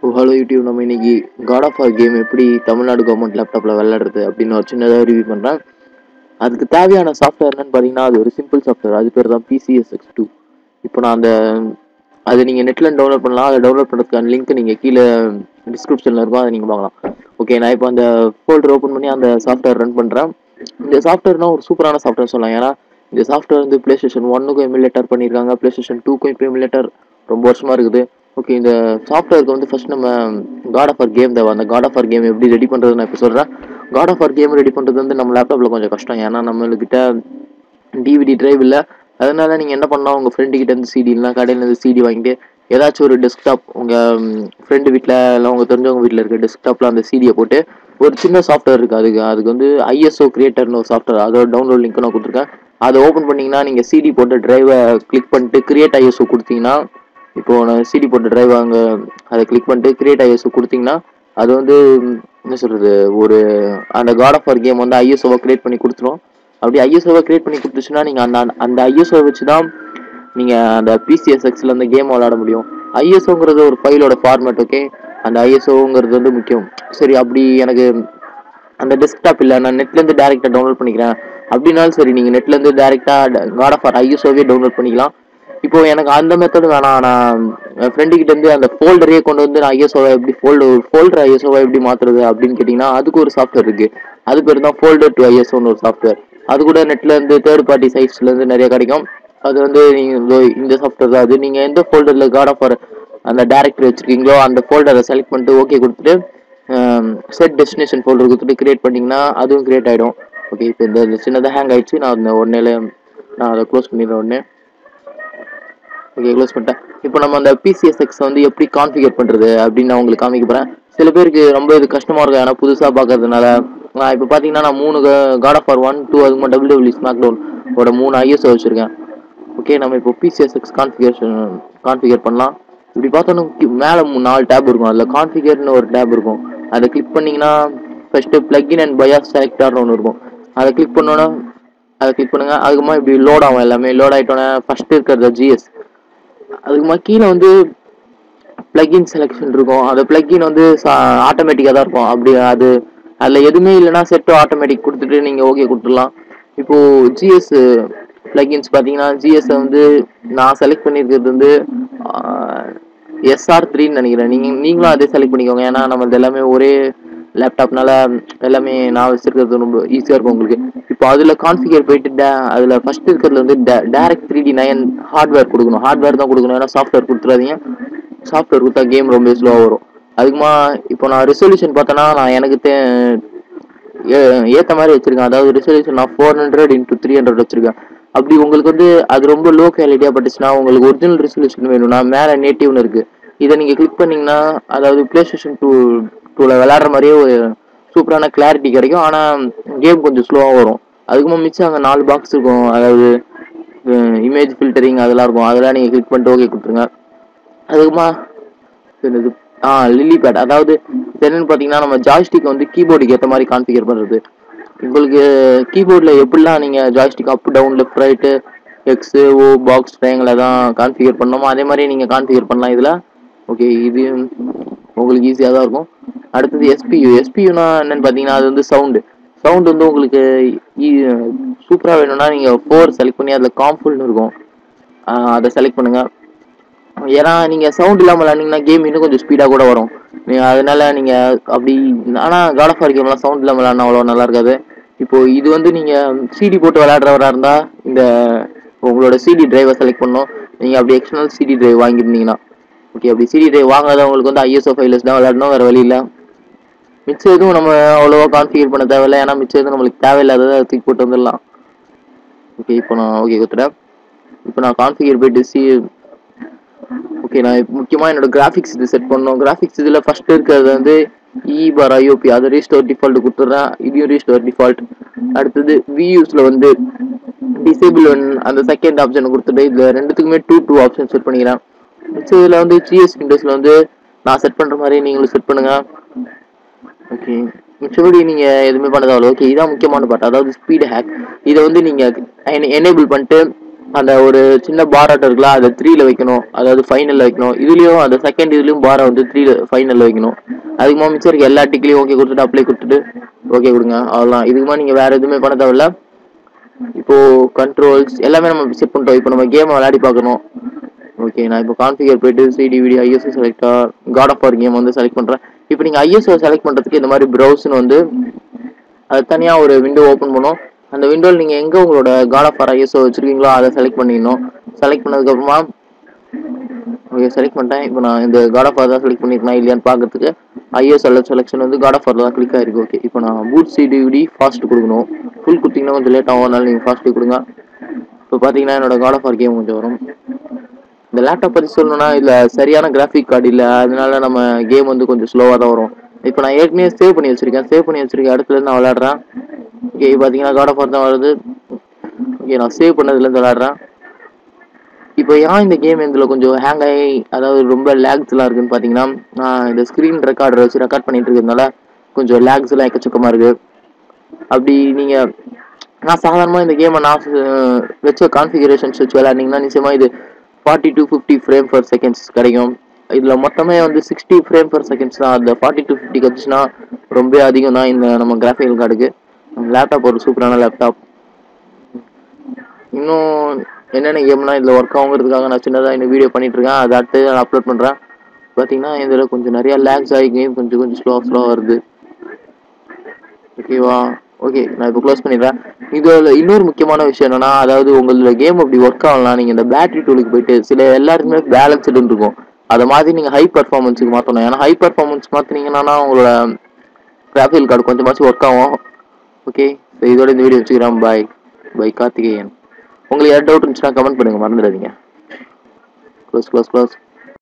ஓ hello YouTube நம்ம இன்னைக்கு God of war game எப்படி தமிழ்நாடு கவர்மெண்ட் லேப்டாப்பில் விளையாடுறது அப்படின்னு ஒரு சின்னதாக ரிவ்யூ பண்ணுறேன் அதுக்கு தேவையான சாஃப்ட்வேர் என்னன்னு பார்த்தீங்கன்னா அது ஒரு சிம்பிள் சாஃப்ட்வேர் அது பேர் தான் பிசிஎஸ்எக்ஸ் டூ இப்போ நான் அந்த அது நீங்கள் நெட்டில் டவுன்லோட் பண்ணலாம் அதை டவுன்லோட் பண்ணுறதுக்கான லிங்க் நீங்கள் கீழே டிஸ்கிரிப்ஷனில் இருக்கும் அதை நீங்கள் பார்க்கலாம் ஓகே நான் இப்போ அந்த ஃபோல்டர் ஓப்பன் பண்ணி அந்த சாஃப்ட்வேர் ரன் பண்ணுறேன் இந்த சாஃப்ட்வேர்னா ஒரு சூப்பரான சாஃப்ட்வேர் சொல்லலாம் ஏன்னா இந்த சாஃப்ட்வேர் வந்து ப்ளே ஸ்டேஷன் ஒன்னுக்கும் எமுலேட்டர் பண்ணியிருக்காங்க ப்ளே ஸ்டேஷன் டூக்கும் இப்போ எமுலேட்டர் ரொம்ப வருஷமாக இருக்குது ஓகே இந்த சாஃப்ட்வேருக்கு வந்து ஃபர்ஸ்ட் நம்ம காட் ஆஃப் ஆர் கேம் தேவை அந்த காட் ஆஃப் ஆர் கேம் எப்படி ரெடி பண்ணுறது நான் இப்போ சொல்கிறேன் god of war game ready பண்ணுறது வந்து நம்ம லேப்டாப்பில் கொஞ்சம் கஷ்டம் ஏன்னா நம்மளுக்கிட்ட டிவிடி டிரைவ் இல்லை அதனால நீங்கள் என்ன பண்ணலாம் உங்கள் ஃப்ரெண்டு கிட்ட இருந்து சிடி இல்லைனா கடையிலேருந்து சிடி வாங்கிட்டு ஏதாச்சும் ஒரு டெஸ்க்டாப் உங்கள் ஃப்ரெண்டு வீட்டில் இல்லை உங்கள் தெரிஞ்சவங்க வீட்டில் இருக்க டெஸ்க்டாப்பில் அந்த சிடியை போட்டு ஒரு சின்ன சாஃப்ட்வேர் இருக்குது அதுக்கு அதுக்கு வந்து ஐஎஸ்ஓ கிரியேட்டர்னு ஒரு சாஃப்ட்வேர் அதோட டவுன்லோட் லிங்க் நான் கொடுத்துருக்கேன் அதை ஓப்பன் பண்ணிங்கன்னா நீங்கள் சிடி போட்டு டிரைவை கிளிக் பண்ணிட்டு கிரியேட் ஐஎஸ்ஓ கொடுத்தீங்கன்னா இப்போ நான் சிடி போட்ட டிரைவ் அங்கே அதை கிளிக் பண்ணிட்டு கிரியேட் ஐஎஸ்ஓ கொடுத்தீங்கன்னா அது வந்து என்ன சொல்கிறது ஒரு அந்த காட் ஆஃப் ஆர் கேம் வந்து ஐஎஸ்ஓவை கிரியேட் பண்ணி கொடுத்துரும் அப்படி ஐஎஸ்ஓவை கிரியேட் பண்ணி கொடுத்துச்சுன்னா நீங்கள் அந்த அந்த ஐஎஸ்ஓ வச்சு தான் நீங்கள் அந்த பிசிஎஸ்எக்ஸில் அந்த கேம் விளாட முடியும் ஐஎஸ்ஓங்கிறது ஒரு ஃபைலோட ஃபார்மேட் ஓகே அந்த ஐஎஸ்ஓங்கிறது வந்து முக்கியம் சரி அப்படி எனக்கு அந்த டெஸ்க்டாப் இல்லை நான் நெட்லேருந்து டேரெக்டாக டவுன்லோட் பண்ணிக்கிறேன் அப்படின்னாலும் சரி நீங்கள் நெட்லேருந்து டேரெக்டாக காட் ஆஃப் ஆர் ஐஎஸ்ஓவே டவுன்லோட் பண்ணிக்கலாம் இப்போ எனக்கு அந்த மெத்தட் வேணாம் நான் என் ஃப்ரெண்டு கிட்ட இருந்து அந்த ஃபோல்டரே கொண்டு வந்து நான் ஐஎஸ்ஓவை எப்படி ஃபோல்டு ஃபோல்டர் ஐஎஸ்ஓவை எப்படி மாற்றுறது அப்படின்னு கேட்டிங்கன்னா அதுக்கு ஒரு சாஃப்ட்வேர் இருக்குது அது பேர் தான் ஃபோல்டர் டு ஐஎஸ்ஓன்னு ஒரு சாஃப்ட்வேர் அது கூட நெட்டில் இருந்து தேர்ட் பார்ட்டி சைட்ஸ்லேருந்து நிறைய கிடைக்கும் அது வந்து நீங்கள் இந்த சாஃப்ட்வேர் தான் அது நீங்கள் எந்த ஃபோல்டரில் காட் ஆஃப் அந்த டேரக்டரி வச்சுருக்கீங்களோ அந்த ஃபோல்டரை செலக்ட் பண்ணிட்டு ஓகே கொடுத்துட்டு செட் டெஸ்டினேஷன் ஃபோல்டர் கொடுத்துட்டு கிரியேட் பண்ணிங்கன்னா அதுவும் கிரியேட் ஆகிடும் ஓகே இப்போ இந்த சின்னதாக ஹேங் ஆயிடுச்சு நான் அந்த உடனே நான் அதை க்ளோஸ் பண்ணிடுறேன் உடனே ஓகே க்ளோஸ் பண்ணிட்டேன் இப்போ நம்ம அந்த பிசிஎஸ்எக்ஸ் வந்து எப்படி கான்ஃபிகர் பண்ணுறது அப்படின்னு நான் உங்களுக்கு காமிக்க போகிறேன் சில பேருக்கு ரொம்ப இது கஷ்டமாக இருக்கும் ஏன்னா புதுசாக பார்க்கறதுனால நான் இப்போ பார்த்தீங்கன்னா நான் மூணு god of war one two அதுக்கு டபிள்யூ டபிள்யூ ஸ்மாக் டவுன் ஓட மூணு ஐஎஸ்ஓ வச்சுருக்கேன் ஓகே நம்ம இப்போ பிசிஎஸ்எக்ஸ் கான்ஃபிகரேஷன் கான்ஃபிகர் பண்ணலாம் இப்படி பார்த்தோன்னா மேலே நாலு டேப் இருக்கும் அதில் கான்ஃபிகர்னு ஒரு டேப் இருக்கும் அதை கிளிக் பண்ணிங்கன்னா ஃபஸ்ட்டு பிளக்இன் அண்ட் பயாஸ் செலக்டார்னு ஒன்று இருக்கும் அதை கிளிக் பண்ணோன்னா அதை கிளிக் பண்ணுங்க அதுக்குமா இப்படி லோட் ஆகும் எல்லாமே லோட் ஆகிட்டோன்னே ஃபஸ்ட்டு இருக்கிறது ஜிஎஸ் அதுக்குமா கீழே வந்து பிளக்இன் செலெக்ஷன் இருக்கும் அந்த பிளக்இன் வந்து ஆட்டோமேட்டிக்காக தான் இருக்கும் அப்படி அது அதில் எதுவுமே இல்லைன்னா செட்டு ஆட்டோமேட்டிக் கொடுத்துட்டு நீங்கள் ஓகே கொடுத்துடலாம் இப்போது ஜிஎஸ் பிளக்இன்ஸ் பார்த்தீங்கன்னா ஜிஎஸ் வந்து நான் செலக்ட் பண்ணியிருக்கிறது வந்து எஸ்ஆர் த்ரீன்னு நினைக்கிறேன் நீங்கள் நீங்களும் அதே செலக்ட் பண்ணிக்கோங்க ஏன்னா நம்மளது எல்லாமே ஒரே லேப்டாப்னால எல்லாமே நான் வச்சிருக்கிறது ரொம்ப ஈஸியாக இருக்கும் உங்களுக்கு இப்போ அதில் கான்ஃபிகர் போயிட்டு டே அதில் ஃபஸ்ட் இருக்கிறதுல வந்து direct three D nine hardware கொடுக்கணும் ஹார்ட்வேர் தான் கொடுக்கணும் ஏன்னா சாஃப்ட்வேர் கொடுத்துறாதீங்க சாஃப்ட்வேர் கொடுத்தா கேம் ரொம்ப ஸ்லோவாக வரும் அதுக்குமா இப்போ நான் ரெசல்யூஷன் பார்த்தேன்னா நான் எனக்கு தே ஏற்ற மாதிரி வச்சுருக்கேன் அதாவது ரெசல்யூஷன் நான் four hundred into three hundred வச்சுருக்கேன் அப்படி உங்களுக்கு வந்து அது ரொம்ப லோ குவாலிட்டியாக பட்டுச்சுன்னா உங்களுக்கு ஒரிஜினல் ரெசல்யூஷன் வேணும்னா மேலே நேட்டிவ்னு இருக்குது இதை நீங்கள் கிளிக் பண்ணிங்கன்னா அதாவது ப்ளே ஸ்டேஷன் டூ டூவில் விளாட்ற மாதிரியே ஒரு சூப்பரான கிளாரிட்டி கிடைக்கும் ஆனால் கேம் கொஞ்சம் ஸ்லோவாக வரும் அதுக்குமா மிச்சம் அங்கே நாலு பாக்ஸ் இருக்கும் அதாவது இமேஜ் ஃபில்டரிங் அதெல்லாம் இருக்கும் அதெல்லாம் நீங்கள் கிளிக் பண்ணிட்டு ஓகே கொடுத்துருங்க அதுக்குமா இது ஆ லில்லி பேட் அதாவது என்னென்னு பார்த்தீங்கன்னா நம்ம ஜாய்ஸ்டிக் வந்து கீபோர்டுக்கு ஏற்ற மாதிரி கான்ஃபிகர் பண்ணுறது உங்களுக்கு கீபோர்டில் எப்படிலாம் நீங்கள் joystick up down left right X O box triangle தான் கான்ஃபிகர் பண்ணணுமோ அதே மாதிரி நீங்கள் கான்ஃபிகர் பண்ணலாம் இதில் ஓகே இது உங்களுக்கு ஈஸியாக தான் இருக்கும் அடுத்தது எஸ்பியூ எஸ்பியூனா என்னென்னு பார்த்தீங்கன்னா அது வந்து சவுண்டு சவுண்ட் வந்து உங்களுக்கு சூப்பராக வேணும்னா நீங்கள் ஃபோர் செலக்ட் பண்ணி அதில் காம்ஃபுல்னு இருக்கும் அதை செலக்ட் பண்ணுங்கள் ஏன்னா நீங்கள் சவுண்ட் இல்லாமல் விளாண்டிங்கன்னா கேம் இன்னும் கொஞ்சம் ஸ்பீடாக கூட வரும் நீங்கள் அதனால நீங்கள் அப்படி ஆனால் காட் ஆஃப் ஆர் கேம்லாம் சவுண்ட் இல்லாமல் விளாட்னா அவ்வளோ நல்லா இருக்காது இப்போது இது வந்து நீங்கள் சிடி போட்டு விளாட்றவராக இருந்தால் இந்த உங்களோட சிடி டிரைவை செலக்ட் பண்ணணும் நீங்கள் அப்படி எக்ஸ்டர்னல் சிடி டிரைவ் வாங்கியிருந்தீங்கன்னா ஓகே அப்படி சிடி டிரைவ் வாங்காதவங்களுக்கு வந்து ஐஎஸ்ஓ ஃபைலஸ் தான் விளாடணும் வேறு வழி இல்லை மிச்சம் எதுவும் நம்ம அவ்வளோவா கான்ஃபிகர் பண்ண தேவையில்லை ஏன்னா மிச்சம் எதுவும் நம்மளுக்கு தேவையில்லாததை தூக்கி போட்டு வந்துடலாம் ஓகே இப்போ நான் ஓகே கொடுத்துட்டேன் இப்போ நான் கான்ஃபிகர் போயிட்டு சி ஓகே நான் முக்கியமாக என்னோட கிராஃபிக்ஸ் இது செட் பண்ணணும் கிராஃபிக்ஸ் இதில் ஃபஸ்ட்டு இருக்கிறது வந்து இ பார் ஐஓபி அதை ரீஸ்டோர் டிஃபால்ட் கொடுத்துட்றேன் இதையும் ரீஸ்டோர் டிஃபால்ட் அடுத்தது வியூஸில் வந்து டிசேபிள் ஒன் அந்த செகண்ட் ஆப்ஷன் கொடுத்துட்டு இதில் ரெண்டுத்துக்குமே டூ டூ ஆப்ஷன் செட் பண்ணிக்கிறேன் மிச்சம் இதில் வந்து ஜிஎஸ் விண்டோஸில் வந்து நான் செட் பண்ணுற மாதிரி நீங்களும் செட் பண்ணுங்கள் ஓகே மிச்சபடி நீங்கள் எதுவுமே பண்ண தேவையில்ல ஓகே இதான் முக்கியமான பார்ட் அதாவது ஸ்பீடு ஹேக் இதை வந்து நீங்கள் எனேபிள் பண்ணிட்டு அந்த ஒரு சின்ன பாராட்டம் இருக்குல்ல அதை த்ரீல வைக்கணும் அதாவது ஃபைனல்ல வைக்கணும் இதுலயும் அந்த செகண்ட் இதுலயும் பாரை வந்து த்ரீல ஃபைனல்ல வைக்கணும் அதுக்கு மிச்சம் இருக்க எல்லா டிக்லையும் ஓகே கொடுத்துட்டு அப்ளை கொடுத்துட்டு ஓகே கொடுங்க அவ்வளோதான் இதுக்குமா நீங்க வேற எதுவுமே பண்ண தேவையில்ல இப்போ கண்ட்ரோல்ஸ் எல்லாமே நம்ம செட் பண்ணிட்டோம் இப்போ நம்ம கேம் விளையாடி பார்க்கணும் ஓகே நான் இப்போ கான்ஃபிகர் போயிட்டு சிடிவிடி ஐஎஸ்ஓ செலக்டா காட் ஆஃப் ஆர் கேம் வந்து செலக்ட் பண்றேன் இப்போ நீங்க ஐஎஸ்ஓ செலக்ட் பண்றதுக்கு இந்த மாதிரி ப்ரௌஸ்னு வந்து அது தனியா ஒரு விண்டோ ஓப்பன் பண்ணும் அந்த விண்டோவில் நீங்க எங்க உங்களோட காட் ஆஃப் ஆர் ஐஎஸ்ஓ வச்சிருக்கீங்களோ அதை செலக்ட் பண்ணிடணும் செலக்ட் பண்ணதுக்கு அப்புறமா ஓகே செலக்ட் பண்ணிட்டேன் இப்போ நான் இந்த காட் ஆஃப் ஆர் தான் செலக்ட் பண்ணிருக்கேன் இல்லையான்னு பார்க்கறதுக்கு ஐஎஸ்எல் செலெக்ஷன் வந்து காட் ஆஃப் ஆர் தான் கிளிக் ஆயிருக்கு ஓகே இப்போ நான் பூட் சிடிவிடி ஃபாஸ்ட் கொடுக்கணும் ஃபுல் கொடுத்தீங்கன்னா கொஞ்சம் லேட் ஆகும் அதனால நீங்கள் ஃபாஸ்ட்டு கொடுங்க இப்போ பார்த்தீங்கன்னா என்னோட காட் ஆஃப் ஆர் கேம் கொஞ்சம் வரும் இந்த லேப்டாப் பற்றி சொல்லணும்னா இதில் சரியான கிராஃபிக் கார்டு இல்லை அதனால நம்ம கேம் வந்து கொஞ்சம் ஸ்லோவாக தான் வரும் இப்போ நான் ஏற்கனவே சேவ் பண்ணி வச்சிருக்கேன் சேவ் பண்ணி வச்சிருக்கேன் இடத்துல நான் விளையாடுறேன் ஓகே பார்த்தீங்கன்னா காட் ஆஃப் ஆர் தான் வருது ஓகே நான் சேவ் பண்ணதுலேருந்து விளையாடுறேன் இப்போ ஏன் இந்த கேம் இதில் கொஞ்சம் ஹேங் ஆகி அதாவது ரொம்ப லேக்ஸ்லாம் இருக்குன்னு பார்த்தீங்கன்னா நான் இந்த ஸ்க்ரீன் ரெக்கார்டர் வச்சு ரெக்கார்ட் பண்ணிட்டு இருக்கிறதுனால கொஞ்சம் லேக்ஸ்லாம் எக்கச்சக்கமாக இருக்குது அப்படி நீங்கள் நான் சாதாரணமாக இந்த கேமை நான் அஹ், வச்ச கான்ஃபிகரேஷன்ஸ் வச்சு விளையாண்டிங்கன்னா நிச்சயமாக இது forty to fifty frame per seconds கிடைக்கும் இதில் மொத்தமே வந்து சிக்ஸ்டி ஃப்ரேம் பர் செகண்ட்ஸ் தான் அந்த ஃபார்ட்டி டு ஃபிஃப்டி கட்சினா ரொம்ப அதிகம் தான் இந்த நம்ம கிராஃபிக்கல் கார்டுக்கு லேப்டாப் ஒரு சூப்பரான லேப்டாப் இன்னும் என்னென்ன கேம்லாம் இதில் ஒர்க் ஆகுங்கிறதுக்காக நான் சின்னதாக இந்த வீடியோ பண்ணிட்டு இருக்கேன் அதை அடுத்து நான் அப்லோட் பண்ணுறேன் பார்த்தீங்கன்னா இதில் கொஞ்சம் நிறைய லேக்ஸ் ஆகி கேம் கொஞ்சம் கொஞ்சம் ஸ்லோ ஸ்லோவாக வருது ஓகேவா ஓகே நான் இப்போ க்ளோஸ் பண்ணிடுறேன் இதில் இன்னொரு முக்கியமான விஷயம் என்னன்னா அதாவது உங்களோட கேம் அப்படி ஒர்க் ஆகலாம் நீங்கள் இந்த பேட்டரி டூலுக்கு போயிட்டு சில எல்லாருக்குமே பேலன்ஸ்டு இருக்கும் அதை மாதிரி நீங்கள் ஹை பர்ஃபார்மன்ஸுக்கு மாற்றணும் ஏன்னா ஹை பர்ஃபார்மன்ஸ் மாற்றினீங்கன்னா உங்களோட கிராஃபிக்கல் கார்டு கொஞ்சமாச்சும் ஒர்க் ஆகும் ஓகே ஸோ இதோட இந்த வீடியோ வச்சுக்கிறேன் பாய் பை கார்த்திகேயன் உங்களுக்கு யார் டவுட் இருந்துச்சுன்னா கமெண்ட் பண்ணுங்க மறந்துடாதீங்க க்ளோஸ் க்ளோஸ் க்ளோஸ்